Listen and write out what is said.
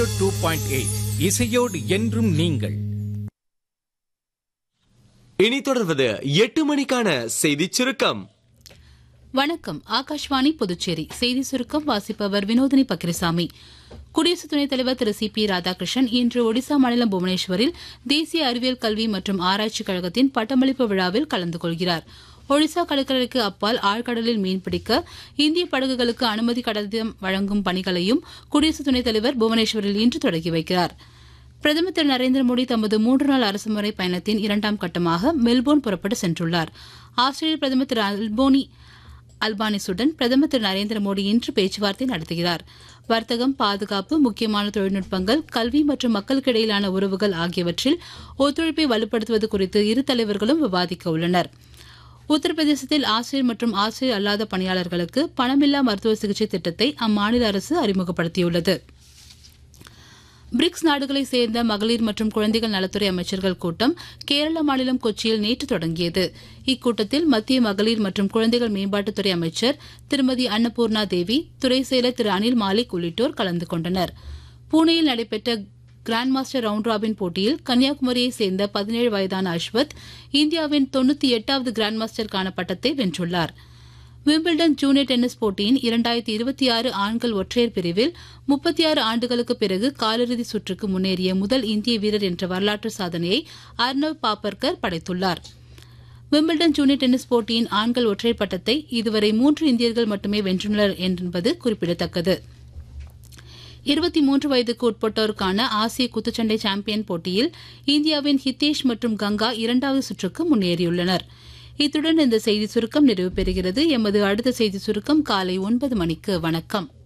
two point eight இசையோடு என்றும் நீங்கள் இனி தொடர்வது எட்டு மணிக்கான செய்தி சுருக்கம் வணக்கம் ஆகாஷ்வாணி புதுச்சேரி செய்தி சுருக்கம் வாசிப்பவர் வினோதினி பக்ரிசாமி குடியரசு துணைத் தலைவர் திரு சி பி ராதாகிருஷ்ணன் இன்று ஒடிசா மாநிலம் புவனேஸ்வரில் தேசிய அறிவியல் கல்வி மற்றும் ஆராய்ச்சிக் கழகத்தின் பட்டமளிப்பு விழாவில் கலந்து கொள்கிறார் ஒடிசா கடற்கரைக்கு அப்பால் ஆழ்கடலில் மீன்பிடிக்க இந்திய படகுகளுக்கு அனுமதி கடிதம் வழங்கும் பணிகளையும் குடியரசு துணைத் தலைவர் புவனேஸ்வரில் இன்று தொடங்கி வைக்கிறார் பிரதமர் திரு நரேந்திர மோடி தமது மூன்று நாள் அரசுமுறை பயணத்தின் இரண்டாம் கட்டமாக மெல்போர்ன் புறப்பட்டு சென்றுள்ளார் ஆஸ்திரேலிய பிரதமர் திரு அல்போனி அல்பானிசுடன் பிரதமர் திரு நரேந்திர மோடி இன்று பேச்சுவார்த்தை நடத்துகிறார் வர்த்தகம் பாதுகாப்பு முக்கியமான தொழில்நுட்பங்கள் கல்வி மற்றும் மக்களுக்கு இடையிலான உறவுகள் ஆகியவற்றில் ஒத்துழைப்பை வலுப்படுத்துவது குறித்து இரு தலைவர்களும் விவாதிக்க உள்ளனர் உத்தரப்பிரதேசத்தில் ஆசிரியர் மற்றும் ஆசிரியர் அல்லாத பணியாளர்களுக்கு பணமில்லா மருத்துவ சிகிச்சை திட்டத்தை அம்மாநில அரசு அறிமுகப்படுத்தியுள்ளது பிரிக்ஸ் நாடுகளைச் சேர்ந்த மகளிர் மற்றும் குழந்தைகள் நலத்துறை அமைச்சர்கள் கூட்டம் கேரள மாநிலம் கொச்சியில் நேற்று தொடங்கியது இக்கூட்டத்தில் மத்திய மகளிர் மற்றும் குழந்தைகள் மேம்பாட்டுத்துறை அமைச்சர் திருமதி அன்னபூர்ணா தேவி துறை செயலர் திரு அனில் மாலிக் உள்ளிட்டோர் கலந்து கொண்டனர் பூனேயில் நடைபெற்ற கிராண்ட் மாஸ்டர் ரவுண்ட் ராபின் போட்டியில் கன்னியாகுமரியைச் சேர்ந்த பதினேழு வயதான அஸ்வத் இந்தியாவின் தொண்ணூத்தி எட்டாவது கிராண்ட் மாஸ்டருக்கான பட்டத்தை வென்றுள்ளார் விம்பிள்டன் ஜூனியர் டென்னிஸ் போட்டியின் இரண்டாயிரத்தி இருபத்தி ஆறு ஆண்கள் ஒற்றையர் பிரிவில் முப்பத்தி ஆறு ஆண்டுகளுக்கு பிறகு காலிறுதி சுற்றுக்கு முன்னேறிய முதல் இந்திய வீரர் என்ற வரலாற்று சாதனையை அர்னவ் பாப்பர்கர் படைத்துள்ளார் விம்பிள்டன் ஜூனியர் டென்னிஸ் போட்டியின் ஆண்கள் ஒற்றையர் பட்டத்தை இதுவரை மூன்று இந்தியர்கள் மட்டுமே வென்றுள்ளனர் என்பது குறிப்பிடத்தக்கது இருபத்தி மூன்று வயதுக்கு உட்பட்டோருக்கான ஆசிய குத்துச்சண்டை சாம்பியன் போட்டியில் இந்தியாவின் ஹிதேஷ் மற்றும் கங்கா இரண்டாவது சுற்றுக்கு முன்னேறியுள்ளனர் இத்துடன் இந்த செய்தி சுருக்கம் நிறைவு பெறுகிறது எமது அடுத்த செய்தி சுருக்கம் காலை ஒன்பது மணிக்கு வணக்கம்